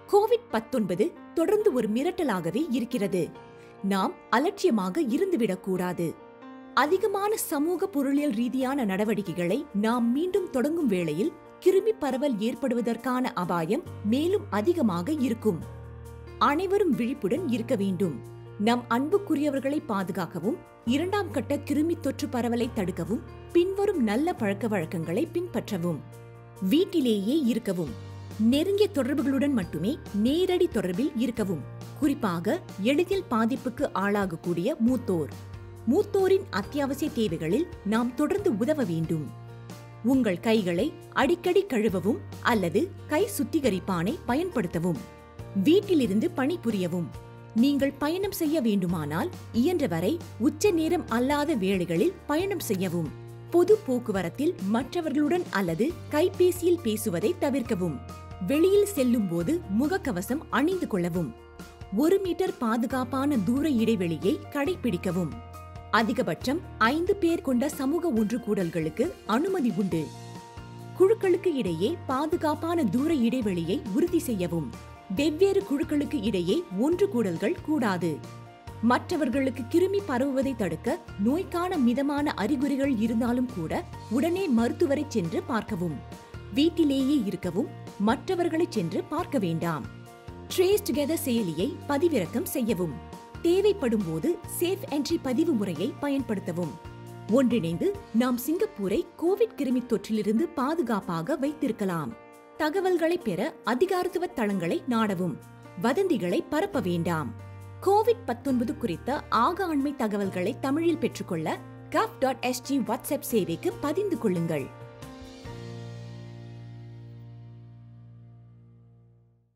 Covid பத்தொன்பது தொடர்ந்து ஒரு மிரட்டலாகவே இருக்கிறது நாம் அலட்சியமாக இருந்துவிடக் கூடாது அதிகமான சமூக பொருளியல் ரீதியான நடவடிக்கைகளை நாம் மீண்டும் தொடங்கும் வேளையில் கிருமி பரவல் ஏற்படுவதற்கான அபாயம் மேலும் அதிகமாக இருக்கும் அனைவரும் விழிப்புடன் இருக்க வேண்டும் நம் அன்புக்குரியவர்களை பாதுகாக்கவும் இரண்டாம் கட்ட கிருமி தொற்று பரவலை தடுக்கவும் பின்வரும் நல்ல பழக்க வழக்கங்களை பின்பற்றவும் வீட்டிலேயே இருக்கவும் நெருங்கிய தொடர்புகளுடன் மட்டுமே நேரடி தொடர்பில் இருக்கவும் குறிப்பாக எளிதில் பாதிப்புக்கு ஆளாகக்கூடிய மூத்தோர் மூத்தோரின் அத்தியாவசிய தேவைகளில் நாம் தொடர்ந்து உதவ வேண்டும் உங்கள் கைகளை அடிக்கடி கழுவவும் அல்லது கை சுத்திகரிப்பானை பயன்படுத்தவும் வீட்டிலிருந்து பணிபுரியவும் நீங்கள் பயணம் செய்ய வேண்டுமானால் இயன்றவரை உச்ச நேரம் அல்லாத வேளைகளில் பயணம் செய்யவும் பொது போக்குவரத்தில் மற்றவர்களுடன் அல்லது கைபேசியில் பேசுவதை தவிர்க்கவும் வெளியில் செல்லும் போது முகக்கவசம் அணிந்து கொள்ளவும் ஒரு மீட்டர் பாதுகாப்பான தூர இடைவெளியை கடைபிடிக்கவும் அதிகபட்சம் ஐந்து பேர் கொண்ட சமூக ஒன்று கூடல்களுக்கு அனுமதி உண்டு குழுக்களுக்கு இடையே பாதுகாப்பான தூர இடைவெளியை உறுதி செய்யவும் வெவ்வேறு குழுக்களுக்கு இடையே ஒன்று கூடல்கள் கூடாது மற்றவர்களுக்கு கிருமி பரவுவதை தடுக்க நோய்க்கான மிதமான அறிகுறிகள் இருந்தாலும் கூட உடனே மருத்துவரை சென்று பார்க்கவும் வீட்டிலேயே இருக்கவும் மற்றவர்களை சென்று பார்க்க வேண்டாம் ட்ரேஸ் டுகெதர் செயலியை பதிவிறக்கம் செய்யவும் தேவைப்படும் போது சேஃப் என்ட்ரி பதிவு முறையை பயன்படுத்தவும் ஒன்றிணைந்து நாம் சிங்கப்பூரை கோவிட் கிருமி தொற்றிலிருந்து பாதுகாப்பாக வைத்திருக்கலாம் தகவல்களை பெற அதிகாரத்துவ தளங்களை நாடவும் வதந்திகளை பரப்ப வேண்டாம் கோவிட் பத்தொன்பது குறித்த ஆக அண்மை தகவல்களை தமிழில் பெற்றுக்கொள்ள gov.sg வாட்ஸ்அப் சேவைக்கு பதிந்து கொள்ளுங்கள்